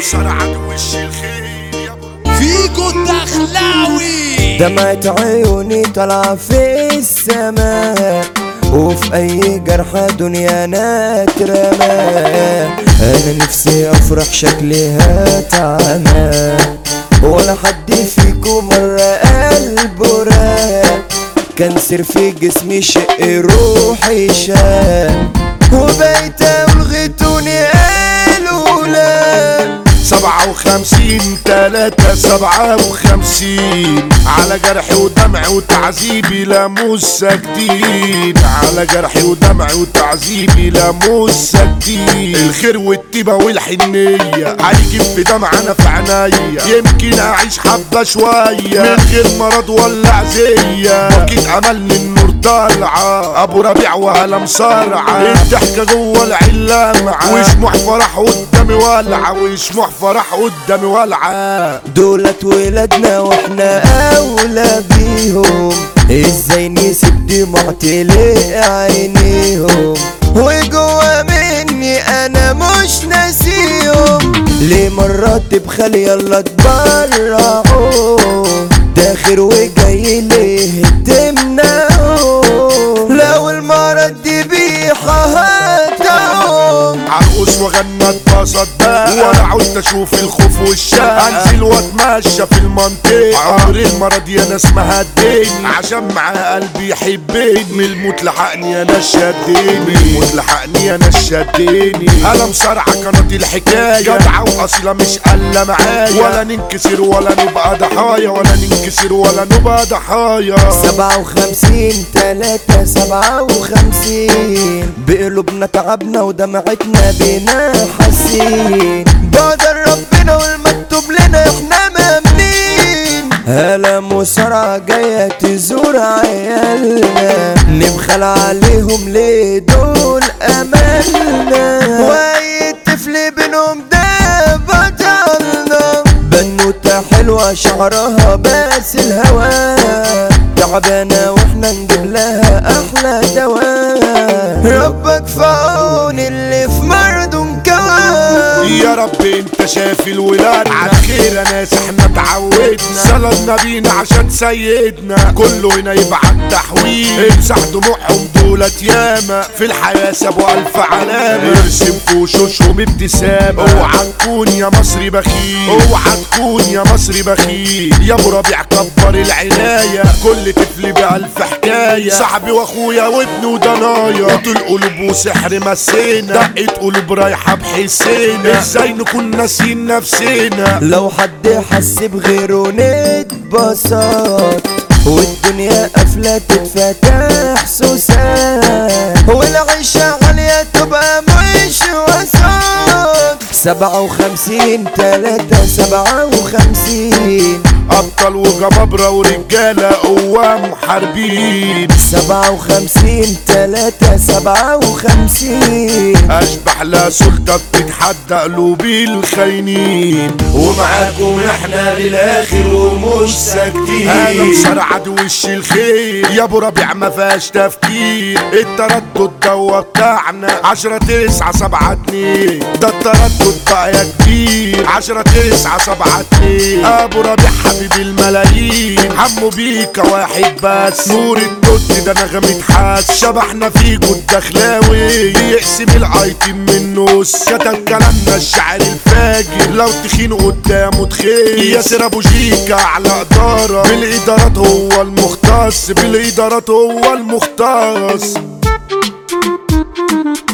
ألمصر عدو وش الخير يا أبو فيكو الدخلاوي دمعة عيوني طالعة في السماء وفي أي جرح دنيانا ترمى أنا نفسي أفرح شكلها تعمى ولا حد فيكم مرة قلبه راق كانسر في جسمي شق روحي شاق وبقيت ألغتوني قالوا لا سبعة وخمسين تلاتة سبعة وخمسين على جرحي ودمعي وتعذيبي لا مش ساكتين على جرحي ودمعي وتعذيبي لا مش ساكتين الخير والطيبة والحنية هيجيب في دمعنا في عنايا يمكن اعيش حبة شوية من غير مرض ولا عزية اكيد املني النور طالعة ابو ربيع وهلا مصارعة الضحكة جوه العلامة وشموع فرح قدامي ولعة وشموع فرح قدامي ولعة دولت ولادنا واحنا اولى بيهم ازاي نسيب دموعتي عينيهم وجوا مني انا مش ناسيهم ليه مرات بخلي يلا تبرعوا داخل وجاي ليه تمنعوا لو المرض دي بيحة هاتهم عرقص وغنى اتبسط بقى وانا عاوز اشوف الخوف والشقة انزل واتمشى في المنطقة عمري المرض يا ناس ما هديني عشان معاه قلبي يحبني من الموت لحقني انا شدني من الموت لحقني انا شدني انا مصارعة قناتي الحكاية جدعة واصيلة مش قلة معايا ولا ننكسر ولا نبقى ضحايا ولا ننكسر ولا نبقى ضحايا سبعة وخمسين تلاتة سبعة وخمسين بقلوبنا تعبنا ودمعتنا بينا حاسين بقدر ربنا والمكتوب لنا احنا مامنين هلا مصارعة جاية تزور عيالنا نبخل عليهم ليه دول املنا واي طفل بينهم ده بطلنا بنوتة حلوة شعرها بس الهوا تعبانة واحنا نجيب لها احلى دواء ربك في عون اللي في مرضه مكوى يا رب انت شايف الولاد على خير يا ناس احنا اتعودنا صلنا بينا عشان سيدنا كله هنا يبعت تحويل امسح دموعهم دولت ياما في الحياة سابوا الف علامة ارسم في وشوشهم ابتسامة اوعى تكون يا مصري بخيل اوعى تكون يا مصري بخيل يا ابو ربيع كبر العناية كل طفل بألف حكاية صاحبي واخويا وابني وضنايا قتل قلوب وسحر مسينا دقة قلوب رايحة بحسينا ازاي نكون ناسيين نفسنا لو حد حس بغيره نتبسط والدنيا قافلة تتفتح سوسات والعيشة عالية تبقى مش وسط سبعة وخمسين تلاتة سبعة وخمسين ابطال وجبابرة ورجالة قوام محاربين سبعة وخمسين تلاتة سبعة وخمسين اشبح لا سلطة بتتحدى قلوب الخاينين ومعاكم احنا للاخر ومش ساكتين انا مسرعد وش الخير يا ابو ربيع ما فيهاش تفكير التردد دوا بتاعنا عشرة تسعة سبعة اتنين ده التردد بقى يا كبير عشرة تسعة سبعة اتنين ابو ربيع حبيب الملايين حمو بيكا واحد بس نور التوت ده نغمة حاس شبحنا فيكو الدخلاوي يقسم الايتم من النص كتب كلامنا الشعر الفاجر لو تخين قدامه تخين ياسر ابو جيكا على اداره بالادارات هو المختص بالادارات هو المختص